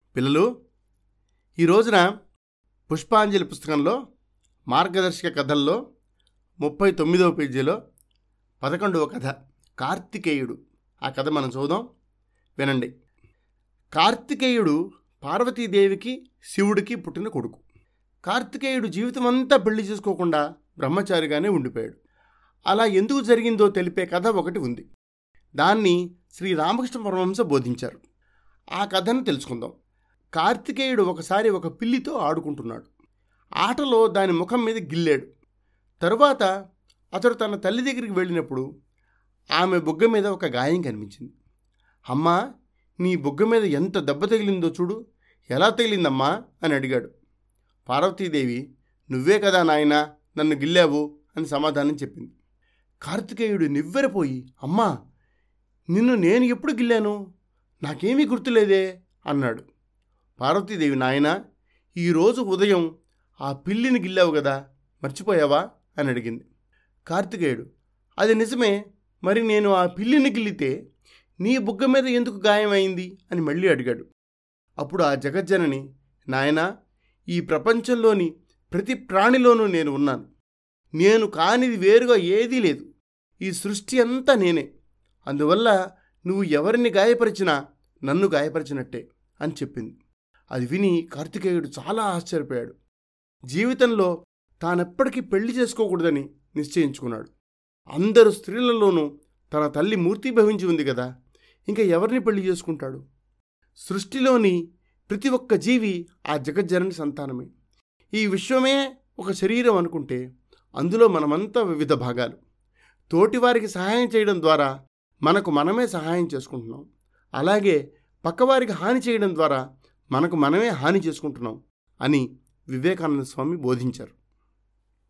పిల్లలు ఈ రోజున పుష్పాంజలి పుస్తకంలో మార్గదర్శక కథల్లో ముప్పై తొమ్మిదవ పేజీలో పదకొండవ కథ కార్తికేయుడు ఆ కథ మనం చూద్దాం వినండి కార్తికేయుడు పార్వతీదేవికి శివుడికి పుట్టిన కొడుకు కార్తికేయుడు జీవితం అంతా పెళ్లి చేసుకోకుండా బ్రహ్మచారిగానే ఉండిపోయాడు అలా ఎందుకు జరిగిందో తెలిపే కథ ఒకటి ఉంది దాన్ని శ్రీ రామకృష్ణ పరమహంస బోధించారు ఆ కథను తెలుసుకుందాం కార్తికేయుడు ఒకసారి ఒక పిల్లితో ఆడుకుంటున్నాడు ఆటలో దాని ముఖం మీద గిల్లాడు తరువాత అతడు తన తల్లి దగ్గరికి వెళ్ళినప్పుడు ఆమె బుగ్గ మీద ఒక గాయం కనిపించింది అమ్మా నీ బుగ్గ మీద ఎంత దెబ్బ తగిలిందో చూడు ఎలా తగిలిందమ్మా అని అడిగాడు పార్వతీదేవి నువ్వే కదా నాయనా నన్ను గిల్లావు అని సమాధానం చెప్పింది కార్తికేయుడు నివ్వెరపోయి అమ్మా నిన్ను నేను ఎప్పుడు గిల్లాను నాకేమీ గుర్తులేదే అన్నాడు పార్వతీదేవి నాయనా ఈరోజు ఉదయం ఆ పిల్లిని గిల్లావు కదా మర్చిపోయావా అని అడిగింది కార్తికేయుడు అది నిజమే మరి నేను ఆ పిల్లిని గిల్లితే నీ బుగ్గ మీద ఎందుకు గాయమైంది అని మళ్ళీ అడిగాడు అప్పుడు ఆ జగజ్జనని నాయనా ఈ ప్రపంచంలోని ప్రతి ప్రాణిలోనూ నేను ఉన్నాను నేను కానిది వేరుగా ఏదీ లేదు ఈ సృష్టి అంతా నేనే అందువల్ల నువ్వు ఎవరిని గాయపరిచినా నన్ను గాయపరిచినట్టే అని చెప్పింది అది విని కార్తికేయుడు చాలా ఆశ్చర్యపోయాడు జీవితంలో తానెప్పటికీ పెళ్లి చేసుకోకూడదని నిశ్చయించుకున్నాడు అందరు స్త్రీలలోనూ తన తల్లి మూర్తి భవించి ఉంది కదా ఇంకా ఎవరిని పెళ్లి చేసుకుంటాడు సృష్టిలోని ప్రతి ఒక్క జీవి ఆ జగజ్జనని సంతానమే ఈ విశ్వమే ఒక శరీరం అనుకుంటే అందులో మనమంతా వివిధ భాగాలు తోటివారికి సహాయం చేయడం ద్వారా మనకు మనమే సహాయం చేసుకుంటున్నాం అలాగే పక్కవారికి హాని చేయడం ద్వారా మనకు మనమే హాని చేసుకుంటున్నాం అని వివేకానంద స్వామి బోధించారు